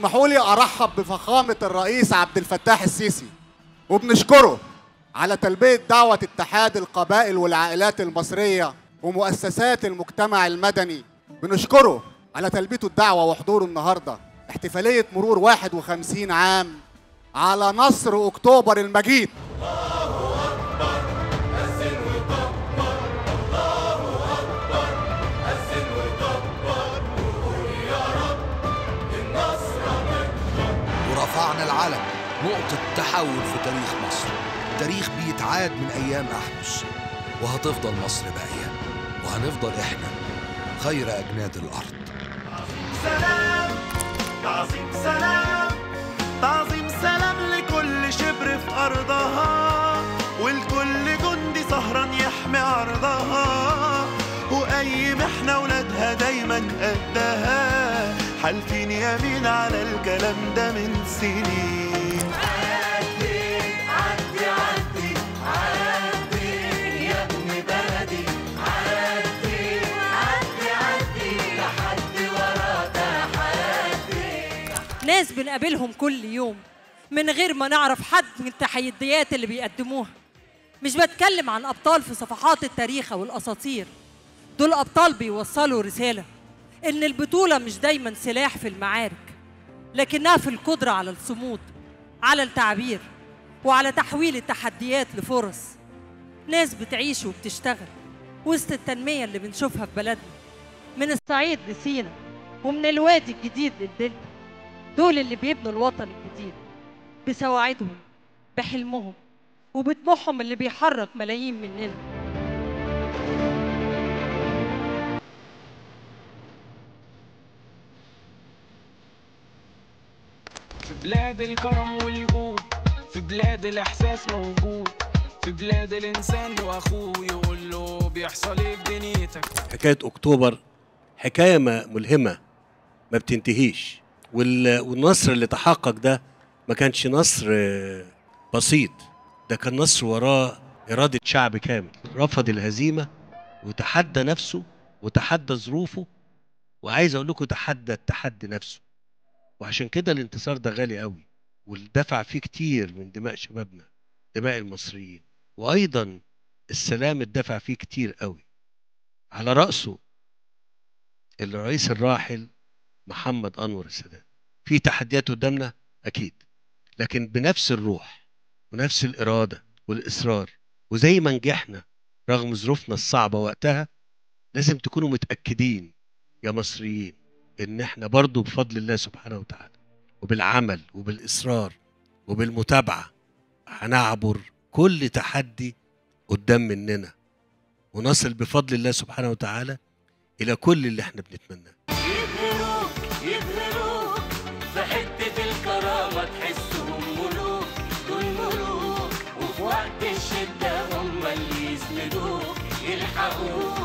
اسمحوا لي ارحب بفخامه الرئيس عبد الفتاح السيسي وبنشكره على تلبيه دعوه اتحاد القبائل والعائلات المصريه ومؤسسات المجتمع المدني بنشكره على تلبيته الدعوه وحضوره النهارده احتفاليه مرور 51 عام على نصر اكتوبر المجيد ورفعنا العلم نقطة تحول في تاريخ مصر تاريخ بيتعاد من أيام أحدث وهتفضل مصر باقية وهنفضل إحنا خير أجناد الأرض سلام تعظيم سلام تعظيم سلام لكل شبر في أرضها ولكل جندي سهران يحمي عرضها وأي محنة ولادها دايما قدها حالفين يمين على الكلام ده من سنين عدي عدي عدي عدي يا ابن بلدي عدي عدي عدي تحدي ورا تحدي ناس بنقابلهم كل يوم من غير ما نعرف حد من التحديات اللي بيقدموها مش بتكلم عن أبطال في صفحات التاريخ أو الأساطير دول أبطال بيوصلوا رسالة إن البطولة مش دايما سلاح في المعارك لكنها في القدرة على الصمود على التعبير وعلى تحويل التحديات لفرص ناس بتعيش وبتشتغل وسط التنمية اللي بنشوفها في بلدنا من الصعيد لسينا ومن الوادي الجديد للدلتا دول اللي بيبنوا الوطن الجديد بسواعدهم بحلمهم وبطموحهم اللي بيحرك ملايين مننا في بلاد الكرم والجود في بلاد الإحساس موجود في بلاد الإنسان وأخوه يقول له بيحصل إيه في دنيتك حكايه اكتوبر حكايه ما ملهمه ما بتنتهيش وال- والنصر اللي تحقق ده ما كانش نصر آه، بسيط ده كان نصر وراه اراده شعب كامل رفض الهزيمه وتحدى نفسه وتحدى ظروفه وعايز اقول لكم تحدى التحدي نفسه وعشان كده الانتصار ده غالي قوي والدفع فيه كتير من دماء شبابنا دماء المصريين وايضا السلام اتدفع فيه كتير قوي على رأسه الرئيس الراحل محمد أنور السادات في تحديات قدامنا أكيد لكن بنفس الروح ونفس الإرادة والإصرار وزي ما نجحنا رغم ظروفنا الصعبة وقتها لازم تكونوا متأكدين يا مصريين إن إحنا برضو بفضل الله سبحانه وتعالى وبالعمل وبالإصرار وبالمتابعة هنعبر كل تحدي قدام مننا ونصل بفضل الله سبحانه وتعالى إلى كل اللي احنا بنتمناه يبهروك يبهروك في حتة الكرامة تحسهم ملوك دول ملوك وفي وقت الشدة هم اللي يسندوك يلحقوك